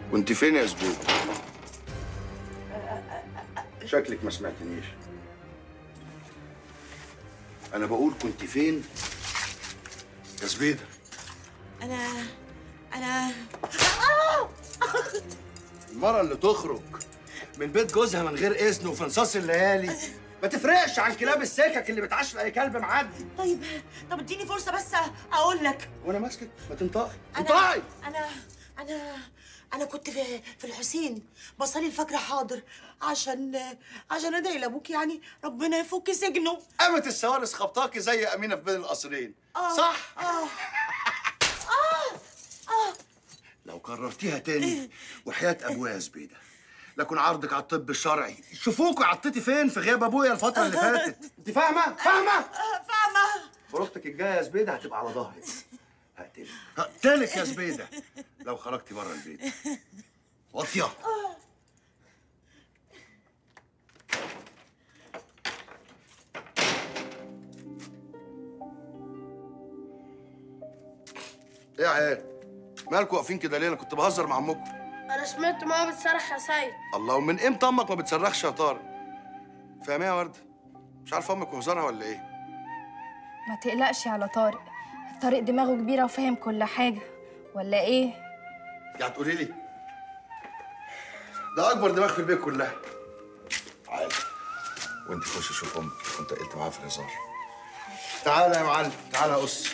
كنت فين يا زبيد شكلك ما سمعتنيش انا بقول كنت فين يا زبيده انا انا المرة اللي تخرج من بيت جوزها من غير إذن وفي نصاص الليالي ما تفرقش عن كلاب السكك اللي بتعشر أي كلب معدي طيب طب اديني فرصه بس اقول لك وأنا ماسكك ما تنطقي انا انطقي انا انا انا كنت في في الحسين بصلي الفجر حاضر عشان عشان ادعي لابوك يعني ربنا يفك سجنه قامت السوارس خبطاكي زي أمينة في بين القصرين آه. صح؟ اه لو كررتيها تاني وحياة أبويا يا زبيدة لكن عرضك على الطب الشرعي شوفوكوا عطيتي فين في غياب أبويا الفترة اللي فاتت أنت فاهمة؟ فاهمة؟ آه، فاهمه خروجتك الجاية يا زبيدة هتبقى على ظهرك هقتلك هقتلك يا زبيدة لو خرجتي بره البيت واطية ايه يا عيال مالكوا واقفين كده ليه انا كنت بهزر مع امكم انا سمعت ماما بتصرخ يا سيد الله ومن امتى امك ما بتصرخش يا طارق فاهمها يا ورده مش عارفه امك وهزارها ولا ايه ما تقلقش على طارق طارق دماغه كبيرة وفاهم كل حاجة ولا ايه؟ يعني تقولي لي ده اكبر دماغ في البيت كلها عادي وانت خش شوف امك كنت قلت معاها في الهزار تعالى يا معلم تعالى يا قص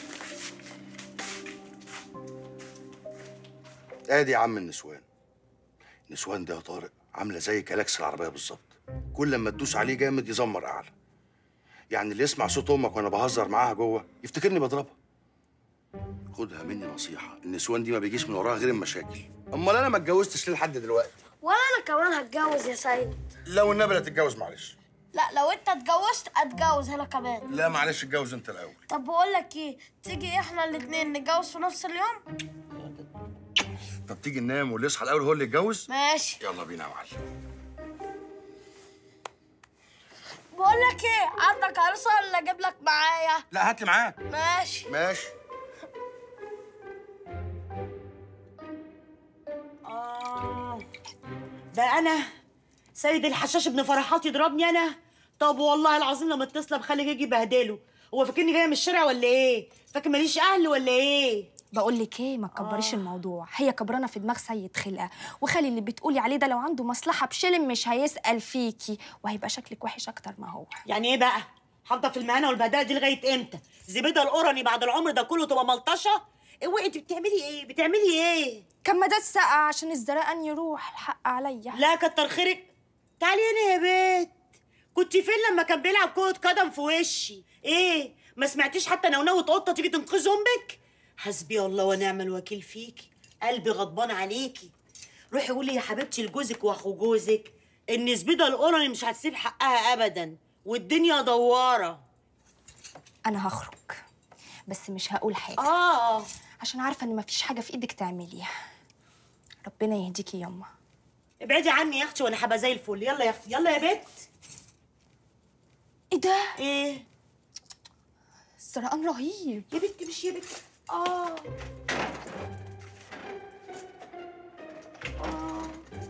ادي يا عم النسوان النسوان ده يا طارق عامله زي كلاكس العربيه بالظبط كل لما تدوس عليه جامد يزمر اعلى يعني اللي يسمع صوت امك وانا بهزر معاها جوه يفتكرني بضربها خدها مني نصيحه النسوان دي ما بيجيش من وراها غير المشاكل امال انا ما اتجوزتش ليه لحد دلوقتي ولا انا كمان هتجوز يا سيد لو النبي لا تتجوز معلش لا لو انت اتجوزت اتجوز انا كمان لا معلش اتجوز انت الاول طب بقول لك ايه تيجي احنا الاتنين نتجوز في نفس اليوم طب تيجي ننام واللي يصحى الاول هو اللي يتجوز ماشي يلا بينا يا معلم بقول لك ايه عندك عروسه ولا اجيب لك معايا لا هات لي معاك ماشي ماشي اه ده انا سيد الحشاش ابن فرحات يضربني انا طب والله العظيم لما اتصل بخليك يجي بهدله هو فاكرني جايه من الشارع ولا ايه فاكر ماليش اهل ولا ايه بقول لك ايه ما تكبريش الموضوع هي كبرانه في دماغ سيد خلقه وخلي اللي بتقولي عليه ده لو عنده مصلحه بشلم مش هيسال فيكي وهيبقى شكلك وحش اكتر ما هو يعني ايه بقى هفضل في المهانه والبهدله دي لغايه امتى زبيده القرني بعد العمر ده كله تبقى ملطشه اوعي انت بتعملي ايه بتعملي ايه كان ما ده السقع عشان الزرقان يروح الحق عليا لا كتر خيرك تعالي هنا يا بيت كنت فين لما كان بيلعب كرة قدم في وشي ايه ما سمعتيش حتى نونوة قطة تيجي تنقذ امك حسبي الله ونعم الوكيل فيكي قلبي غضبان عليكي روحي قولي يا حبيبتي لجوزك واخو جوزك ان زبيدة القرني مش هتسيب حقها ابدا والدنيا دوارة انا هخرج بس مش هقول حاجه اه عشان عارفه ان مفيش حاجه في ايدك تعمليها ربنا يهديكي ياما ابعدي عني يا اختي وانا هبقى زي الفل يلا يا اختي يلا يا بت ايه ده ايه الزرقان رهيب يا بنتي مش يا بنتي اه اه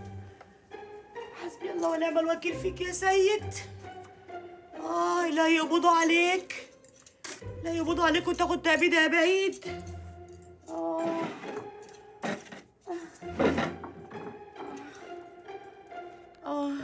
حسبي الله ونعم الوكيل فيك يا سيد اه لا يقبضوا عليك لا يقبضوا عليك وتاخد تأبيد يا بعيد اه اه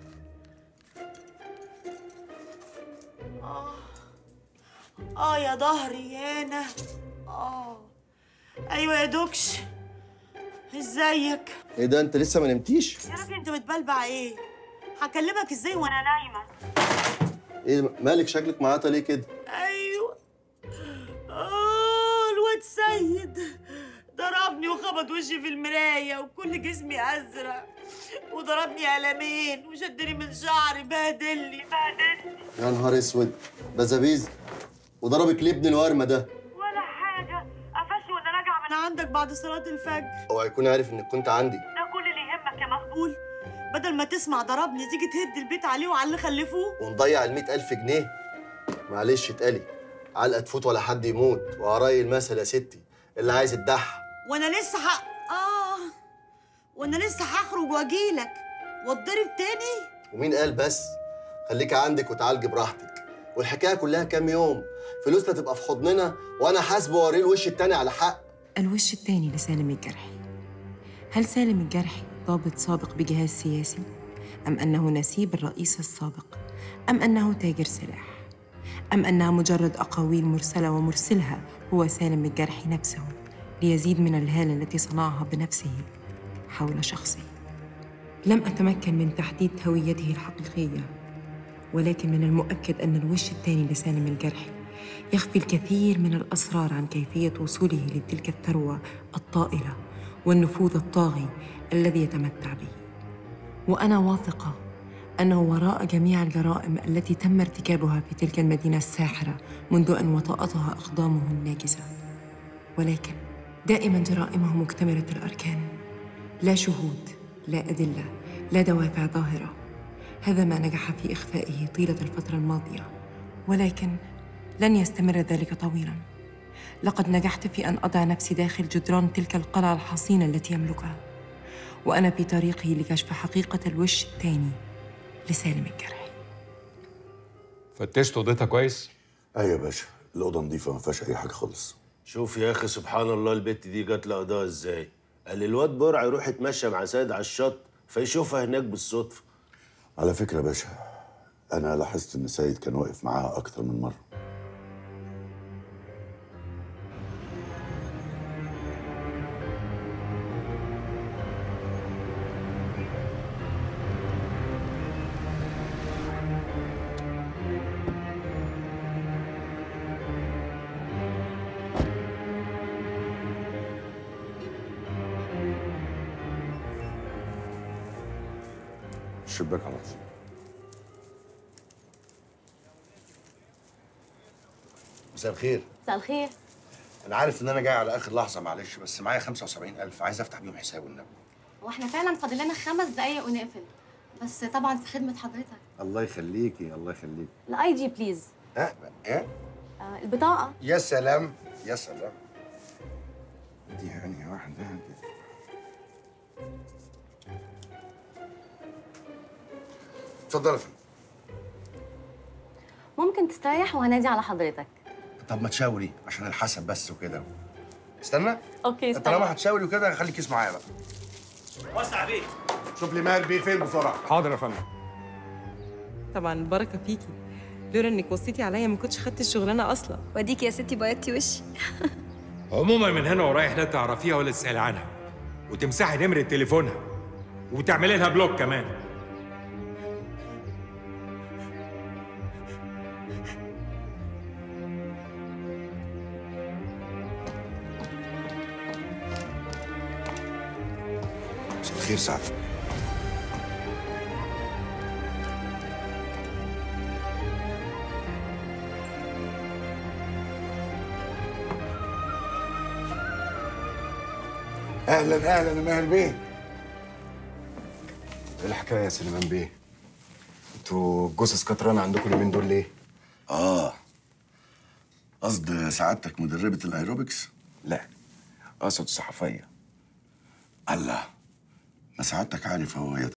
اه اه يا ظهري يا انا اه ايوه يا دوكش ازيك ايه ده انت لسه ما نمتيش؟ يا راجل انت بتبلبع ايه هكلمك ازاي وانا نايمه ايه مالك شكلك معاطه ليه كده؟ ايوه اه الواد سيد ضربني وخبط وشي في المرايه وكل جسمي ازرق وضربني قلمين وشدني من شعري بهدلني بهدلني يا نهار اسود بزابيز وضربك ليه ابن الورمه ده؟ ولا حاجه قفشني وانا راجعه من عندك بعد صلاه الفجر هو هيكون عارف انك كنت عندي ده كل اللي يهمك يا مقبول بدل ما تسمع ضربني تيجي تهد البيت عليه وعلى اللي خلفوه ونضيع ال ألف جنيه معلش اتقلي علقه تفوت ولا حد يموت وقراي المثل يا ستي اللي عايز الدح وانا لسه حق اه وانا لسه هخرج واجيلك واتضرب تاني ومين قال بس خليك عندك وتعالجي براحتك والحكايه كلها كام يوم فلوسنا تبقى في حضننا وانا حاسبه واوريه الوش التاني على حق الوش الثاني لسالم الجرحي هل سالم الجرحي ضابط سابق بجهاز سياسي أم أنه نسيب الرئيس السابق أم أنه تاجر سلاح أم أنها مجرد أقاويل مرسلة ومرسلها هو سالم الجرحي نفسه ليزيد من الهالة التي صنعها بنفسه حول شخصه لم أتمكن من تحديد هويته الحقيقية ولكن من المؤكد أن الوش الثاني لسالم الجرحي يخفي الكثير من الأسرار عن كيفية وصوله لتلك الثروة الطائلة والنفوذ الطاغي الذي يتمتع به وأنا واثقة أنه وراء جميع الجرائم التي تم ارتكابها في تلك المدينة الساحرة منذ أن وطأتها أقدامه الناجزة ولكن دائما جرائمه مكتملة الأركان لا شهود لا أدلة لا دوافع ظاهرة هذا ما نجح في إخفائه طيلة الفترة الماضية ولكن لن يستمر ذلك طويلا لقد نجحت في أن أضع نفسي داخل جدران تلك القلعة الحصينة التي يملكها وأنا في طريقي لكشف حقيقة الوش الثاني لسالم الجرحي فتشت اوضتها كويس؟ ايوه يا باشا الاوضه نظيفه ما فيهاش اي حاجه خالص شوف يا اخي سبحان الله البت دي جات لقضاها ازاي قال الواد برع يروح يتمشى مع سيد على الشط فيشوفها هناك بالصدفه على فكره يا باشا انا لاحظت ان سيد كان واقف معاها اكتر من مره الشباك على طول مساء الخير مساء الخير انا عارف ان انا جاي على اخر لحظه معلش بس معايا 75000 عايز افتح بيهم حساب والنبي واحنا فعلا فاضل لنا خمس دقايق ونقفل بس طبعا في خدمة حضرتك الله يخليكي الله يخليكي الاي دي بليز ها ايه آه البطاقة يا سلام يا سلام دي يعني واحده كده اتفضل يا فندم ممكن تستريح وهنادي على حضرتك طب ما تشاوري عشان الحسب بس وكده استنى اوكي طالما هتشاوري وكده خليك اسمع معايا بقى شوف لي ماهر بيه فين بسرعه حاضر يا فندم طبعا البركة فيكي لولا إنك وصيتي عليا ما كنتش خدت الشغلانة أصلا وديكي يا ستي بيضتي وشي عموما من هنا ورايح لا تعرفيها ولا تسألي عنها وتمسحي نمرة تليفونها وتعملي لها بلوك كمان مساء الخير سعد اهلا اهلا يا ماهر بيه ايه الحكايه يا سليمان بيه انتوا جثث كترانه عندكم اليومين دول ليه اه قصد سعادتك مدربة الايروبكس لا اقصد صحفيه الله ما سعادتك عارف هو هي